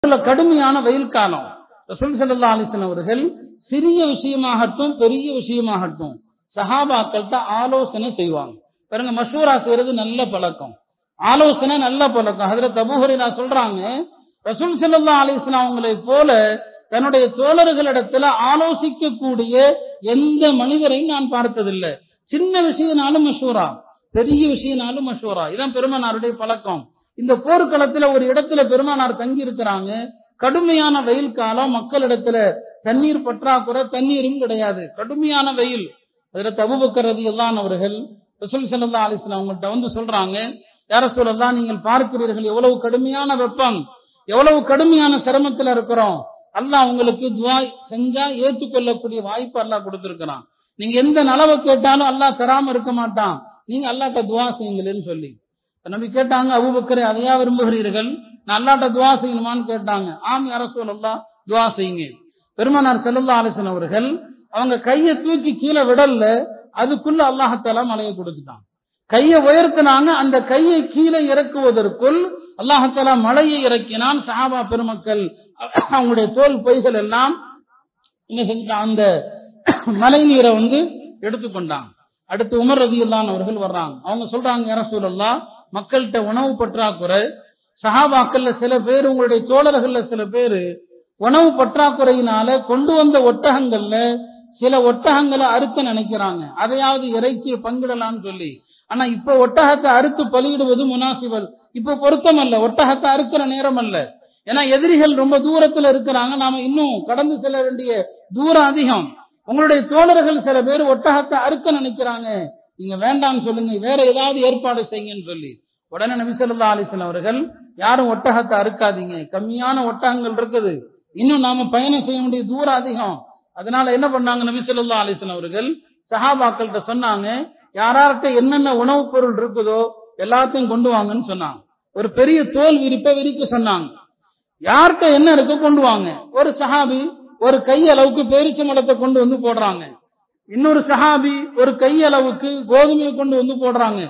உள்ள கடுமையான வெயில் காலம் ரசூல் ஸல்லல்லாஹு அலைஹி வஸல்லம் அவர்கள் சிறிய விஷயமாகட்டும் பெரிய விஷயமாகட்டும் சஹாபாக்கள்கிட்ட ஆலோசனை செய்வாங்க பாருங்க மஷூரா செய்யறது நல்ல பழக்கம் ஆலோசனை நல்ல பழக்கம் ஹஜரத் அபூ ஹுரைரா சொல்றாங்க ரசூல் ஸல்லல்லாஹு அலைஹி வஸல்லம் அவங்களை போல தன்னுடைய தோழர்களிடத்துல ஆலோசிக்கக்கூடிய எந்த மனிதரையும் நான் பார்த்ததில்லை சின்ன விஷயம்னாலும் மஷூரா பெரிய விஷயம்னாலும் மஷூரா இதான் பெருமானாருடைய பழக்கம் இந்த போர்க்களத்துல ஒரு இடத்துல பெருமானார் தங்கி இருக்கிறாங்க கடுமையான வெயில் காலம் மக்களிடத்துல தண்ணீர் பற்றாக்குறை தண்ணீரும் கிடையாது கடுமையான வெயில் அதுல தபுபக்கர் ரதியல்லான் அவர்கள் ரசூல் ஸல்லல்லாஹு அலைஹி வஸல்லம் அவங்கள்ட்ட வந்து சொல்றாங்க யார சொல்லலாம் நீங்கள் பார்க்கிறீர்கள் எவ்வளவு கடுமையான வெப்பம் எவ்வளவு கடுமையான சிரமத்துல இருக்கிறோம் அல்லாஹ் உங்களுக்கு துவா செஞ்சா ஏற்றுக்கொள்ளக்கூடிய வாய்ப்பு அல்லாஹ் கொடுத்திருக்கிறான் நீங்க எந்த நலவை கேட்டாலும் அல்லாஹ் தராம இருக்க மாட்டான் நீங்க அல்லாட்ட துவா செய்யுங்களேன்னு சொல்லி இப்ப நபி கேட்டாங்க அபூபக்கரை அதையா விரும்புகிறீர்கள் நான் அல்லாட்ட துவா செய்யணுமான்னு கேட்டாங்க ஆம் யார சொல்லலாம் துவா செய்யுங்க பெருமானார் செல்லல்லா அலிசன் அவர்கள் அவங்க கையை தூக்கி கீழே விடல அதுக்குள்ள அல்லாஹத்தாலா மலையை கொடுத்துட்டான் கையை உயர்த்தினாங்க அந்த கையை கீழே இறக்குவதற்குள் அல்லாஹத்தாலா மலையை இறக்கினான் சஹாபா பெருமக்கள் அவங்களுடைய தோல் பொய்கள் எல்லாம் என்ன செஞ்சுட்டான் அந்த மழை நீரை வந்து எடுத்துக்கொண்டாங்க அடுத்து உமர் ரதியுல்லான் அவர்கள் வர்றாங்க அவங்க சொல்றாங்க யார சொல்லலாம் மக்கள்கிட்ட உணவு பற்றாக்குறை சஹாபாக்கள்ல சில பேர் உங்களுடைய தோழர்கள்ல சில பேர் உணவு பற்றாக்குறையினால கொண்டு வந்த ஒட்டகங்கள்ல சில ஒட்டகங்களை அறுக்க நினைக்கிறாங்க அதையாவது இறைச்சி பங்கிடலாம்னு சொல்லி ஆனா இப்ப ஒட்டகத்தை அறுத்து பலியிடுவது முனாசிபல் இப்ப பொருத்தம் அல்ல ஒட்டகத்தை அறுக்கிற நேரம் அல்ல ஏன்னா எதிரிகள் ரொம்ப தூரத்துல இருக்கிறாங்க நாம இன்னும் கடந்து செல்ல வேண்டிய தூரம் அதிகம் உங்களுடைய தோழர்கள் சில பேர் ஒட்டகத்தை அறுக்க நினைக்கிறாங்க நீங்க வேண்டாம்னு சொல்லுங்க வேற ஏதாவது ஏற்பாடு செய்யுங்கன்னு சொல்லி உடனே நபி ஸல்லல்லாஹு அலைஹி வஸல்லம் அவர்கள் யாரும் ஒட்டகத்தை அறுக்காதீங்க கம்மியான ஒட்டகங்கள் இருக்குது இன்னும் நாம பயணம் செய்ய வேண்டிய தூரம் அதிகம் அதனால என்ன பண்ணாங்க நபி ஸல்லல்லாஹு அலைஹி வஸல்லம் அவர்கள் சஹாபாக்கள்கிட்ட சொன்னாங்க யாரார்கிட்ட என்னென்ன உணவுப் பொருள் இருக்குதோ எல்லாத்தையும் கொண்டு வாங்கன்னு சொன்னாங்க ஒரு பெரிய தோல் விரிப்பை விரிக்க சொன்னாங்க யார்கிட்ட என்ன இருக்கோ கொண்டு வாங்க ஒரு சஹாபி ஒரு கை அளவுக்கு பேரிச்ச மலத்தை கொண்டு வந்து போடுறாங்க இன்னொரு சஹாபி ஒரு கை அளவுக்கு கோதுமையை கொண்டு வந்து போடுறாங்க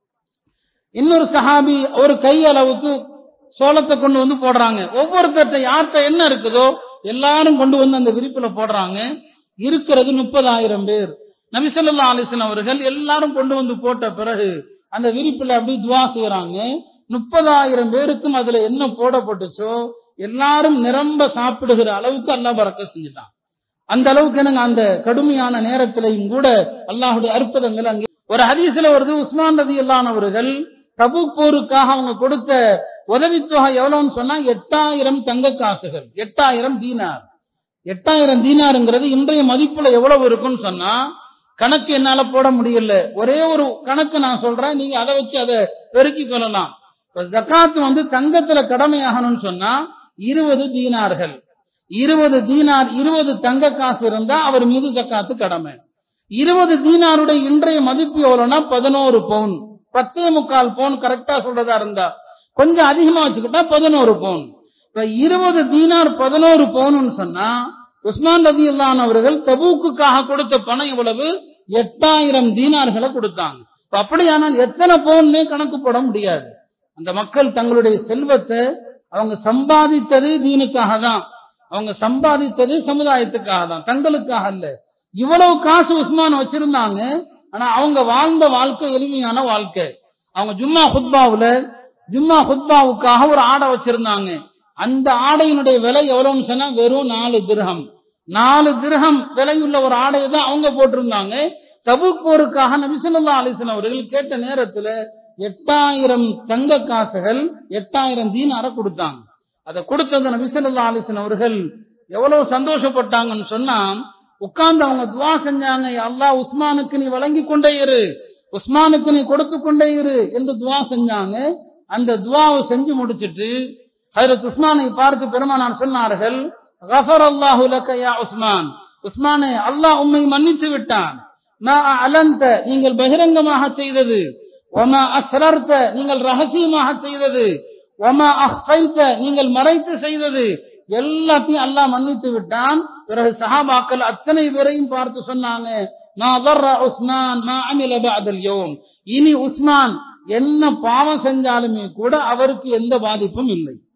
இன்னொரு சஹாபி ஒரு கை அளவுக்கு சோளத்தை கொண்டு வந்து போடுறாங்க ஒவ்வொருத்தர்ட்ட யார்கிட்ட என்ன இருக்குதோ எல்லாரும் கொண்டு வந்து அந்த விரிப்புல போடுறாங்க இருக்கிறது முப்பதாயிரம் பேர் நபிசல்லா அலிஸ்லாம் அவர்கள் எல்லாரும் கொண்டு வந்து போட்ட பிறகு அந்த விரிப்புல அப்படி துவா செய்யறாங்க முப்பதாயிரம் பேருக்கும் அதுல என்ன போடப்பட்டுச்சோ எல்லாரும் நிரம்ப சாப்பிடுகிற அளவுக்கு அல்லாஹ் பறக்க செஞ்சுட்டான் அந்த அளவுக்கு என்னங்க அந்த கடுமையான நேரத்திலையும் கூட அல்லாஹுடைய அற்புதங்கள் அங்கே ஒரு ஹதீஸ்ல வருது உஸ்மான் ரதி அவர்கள் தபுக் போருக்காக அவங்க கொடுத்த உதவித்தொகை எவ்வளவுன்னு சொன்னா எட்டாயிரம் தங்க காசுகள் எட்டாயிரம் தீனார் எட்டாயிரம் தீனாருங்கிறது இன்றைய மதிப்புல எவ்வளவு இருக்குன்னு சொன்னா கணக்கு என்னால போட முடியல ஒரே ஒரு கணக்கு நான் சொல்றேன் நீங்க அதை வச்சு அதை பெருக்கிக் கொள்ளலாம் இப்ப ஜக்காத்து வந்து தங்கத்துல கடமையாகணும்னு சொன்னா இருபது தீனார்கள் இருபது தீனார் இருபது தங்க காசு இருந்தா அவர் மீது ஜக்காத்து கடமை இருபது தீனாருடைய இன்றைய மதிப்பு எவ்வளவுனா பதினோரு பவுன் பத்தே முக்கால் பவுன் கரெக்டா சொல்றதா இருந்தா கொஞ்சம் அதிகமா வச்சுக்கிட்டா பதினோரு பவுன் இப்ப இருபது தீனார் பதினோரு பவுன் சொன்னா உஸ்மான் ரதி அவர்கள் தபூக்குக்காக கொடுத்த பணம் இவ்வளவு எட்டாயிரம் தீனார்களை கொடுத்தாங்க இப்ப அப்படியானால் எத்தனை பவுன்னே கணக்கு போட முடியாது அந்த மக்கள் தங்களுடைய செல்வத்தை அவங்க சம்பாதித்தது தீனுக்காக தான் அவங்க சம்பாதித்தது சமுதாயத்துக்காக தான் தங்களுக்காக அல்ல இவ்வளவு காசு உஸ்மான் வச்சிருந்தாங்க ஆனா அவங்க வாழ்ந்த வாழ்க்கை எளிமையான வாழ்க்கை அவங்க ஜும்மா ஹுத்பாவுல ஜும்மா ஹுத்பாவுக்காக ஒரு ஆடை வச்சிருந்தாங்க அந்த ஆடையினுடைய விலை எவ்வளவுன்னு சொன்னா வெறும் நாலு திரகம் நாலு திரகம் விலையுள்ள ஒரு ஆடையை தான் அவங்க போட்டிருந்தாங்க தபுக் போருக்காக நபிசுல்லா அலிஸ்லாம் அவர்கள் கேட்ட நேரத்துல எட்டாயிரம் தங்க காசுகள் எட்டாயிரம் தீனார கொடுத்தாங்க அதை கொடுத்தது நபிசல்லா அலிஸ்லாம் அவர்கள் எவ்வளவு சந்தோஷப்பட்டாங்கன்னு சொன்னா உட்கார்ந்து அவங்க துவா செஞ்சாங்க அல்லாஹ் உஸ்மானுக்கு நீ வழங்கி கொண்டே இரு உஸ்மானுக்கு நீ கொடுத்து கொண்டே இரு என்று துவா செஞ்சாங்க அந்த துவாவை செஞ்சு முடிச்சிட்டு ஹஜரத் உஸ்மானை பார்த்து பெருமானார் சொன்னார்கள் கஃபர் அல்லாஹு லக்க யா உஸ்மான் உஸ்மானே அல்லாஹ் உம்மை மன்னித்து விட்டான் நான் அலந்த நீங்கள் பகிரங்கமாக செய்தது ஒமா அஸ்ரர்த்த நீங்கள் ரகசியமாக செய்தது ஒமா அஹ்ஃபைத்த நீங்கள் மறைத்து செய்தது எல்லாத்தையும் அல்லாஹ் மன்னித்து விட்டான் பிறகு சஹாபாக்கள் அத்தனை பேரையும் பார்த்து சொன்னாங்க நான் உஸ்மான் நான் அமில பாதல் யோம் இனி உஸ்மான் என்ன பாவம் செஞ்சாலுமே கூட அவருக்கு எந்த பாதிப்பும் இல்லை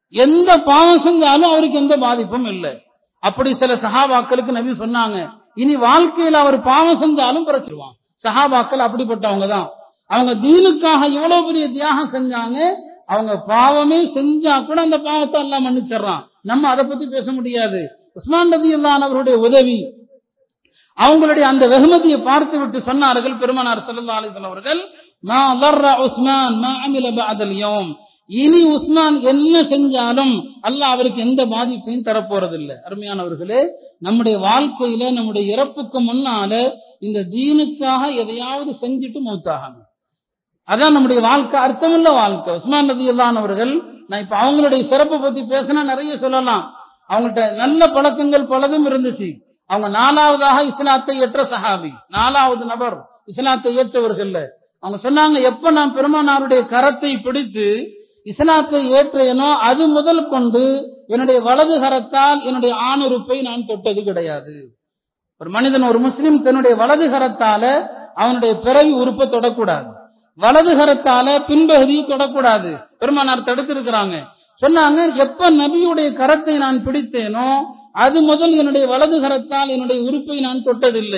எந்த பாவம் செஞ்சாலும் அவருக்கு எந்த பாதிப்பும் இல்லை அப்படி சில சஹாபாக்களுக்கு நபி சொன்னாங்க இனி வாழ்க்கையில் அவர் பாவம் செஞ்சாலும் பிரச்சிருவான் சஹாபாக்கள் அப்படிப்பட்டவங்க தான் அவங்க தீனுக்காக எவ்வளவு பெரிய தியாகம் செஞ்சாங்க அவங்க பாவமே செஞ்சா கூட அந்த பாவத்தை எல்லாம் மன்னிச்சிடறான் நம்ம அதை பத்தி பேச முடியாது உஸ்மான் நபி அவருடைய உதவி அவங்களுடைய அந்த வெகுமதியை பார்த்து விட்டு சொன்னார்கள் பெருமனார் ஸல்லல்லாஹு அலைஹி வஸல்லம் அவர்கள் மா ضر உஸ்மான் மா அமில பஅதல் யௌம் இனி உஸ்மான் என்ன செஞ்சாலும் அல்லாஹ் அவருக்கு எந்த பாதிப்பையும் தரப்போறதில்லை அருமையானவர்களே நம்முடைய வாழ்க்கையில நம்முடைய இறப்புக்கு முன்னால இந்த தீனுக்காக எதையாவது செஞ்சுட்டு மௌத்தாகணும் அதான் நம்முடைய வாழ்க்கை அர்த்தமுள்ள வாழ்க்கை உஸ்மான் நபி அவர்கள் நான் இப்ப அவங்களுடைய சிறப்பை பத்தி பேசினா நிறைய சொல்லலாம் அவங்கள்ட்ட நல்ல பழக்கங்கள் பலதும் இருந்துச்சு அவங்க நாலாவதாக இஸ்லாத்தை ஏற்ற சஹாபி நாலாவது நபர் இஸ்லாத்தை ஏற்றவர்கள்ல அவங்க சொன்னாங்க எப்ப நான் பெருமானாருடைய கரத்தை பிடித்து இஸ்லாத்தை ஏற்றேனோ அது முதல் கொண்டு என்னுடைய வலது கரத்தால் என்னுடைய ஆணுறுப்பை நான் தொட்டது கிடையாது ஒரு மனிதன் ஒரு முஸ்லிம் தன்னுடைய வலது கரத்தால அவனுடைய பிறவி உறுப்பை தொடக்கூடாது வலது கரத்தால பின்பகுதியை தொடக்கூடாது பெருமானார் தடுத்திருக்கிறாங்க சொன்னாங்க எப்ப நபியுடைய கரத்தை நான் பிடித்தேனோ அது முதல் என்னுடைய வலது கரத்தால் என்னுடைய உறுப்பை நான் தொட்டதில்லை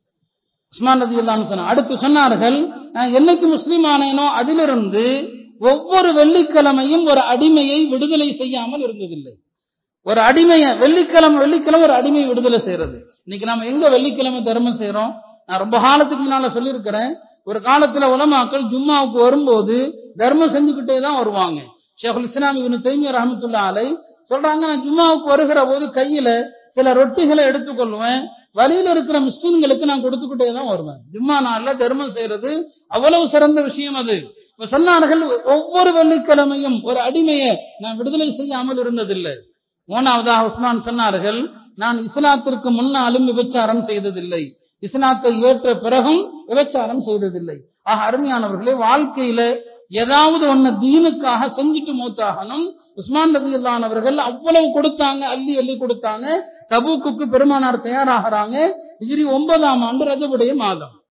உஸ்மான் ரதி சொன்ன அடுத்து சொன்னார்கள் நான் என்னைக்கு முஸ்லீம் ஆனேனோ அதிலிருந்து ஒவ்வொரு வெள்ளிக்கிழமையும் ஒரு அடிமையை விடுதலை செய்யாமல் இருந்ததில்லை ஒரு அடிமையை வெள்ளிக்கிழமை வெள்ளிக்கிழமை ஒரு அடிமையை விடுதலை செய்யறது இன்னைக்கு நாம எங்க வெள்ளிக்கிழமை தர்மம் செய்யறோம் நான் ரொம்ப காலத்துக்கு முன்னால சொல்லியிருக்கிறேன் ஒரு காலத்துல உலமாக்கள் ஜும்மாவுக்கு வரும்போது தர்மம் செஞ்சுக்கிட்டே தான் வருவாங்க ஷேகுல் இஸ்லாம் இவனு தைமிய ரஹமத்துல்லா அலை சொல்றாங்க நான் ஜும்மாவுக்கு வருகிற போது கையில சில ரொட்டிகளை எடுத்துக்கொள்வேன் வழியில இருக்கிற முஸ்லிம்களுக்கு நான் கொடுத்துக்கிட்டே தான் வருவேன் ஜும்மா நாள்ல தர்மம் செய்யறது அவ்வளவு சிறந்த விஷயம் அது இப்ப சொன்னார்கள் ஒவ்வொரு வெள்ளிக்கிழமையும் ஒரு அடிமையை நான் விடுதலை செய்யாமல் இருந்ததில்லை மூணாவதாக உஸ்மான் சொன்னார்கள் நான் இஸ்லாத்திற்கு முன்னாலும் விபச்சாரம் செய்ததில்லை இஸ்லாத்தை ஏற்ற பிறகும் விபச்சாரம் செய்ததில்லை ஆக அருமையானவர்களே வாழ்க்கையில ஏதாவது ஒண்ணு தீனுக்காக செஞ்சுட்டு மூத்தாகணும் உஸ்மான் ரதி அவர்கள் அவ்வளவு கொடுத்தாங்க அள்ளி அள்ளி கொடுத்தாங்க தபூக்குக்கு பெருமானார் தயாராகிறாங்க ஹிஜ்ரி ஒன்பதாம் ஆண்டு ரஜபுடைய மாதம்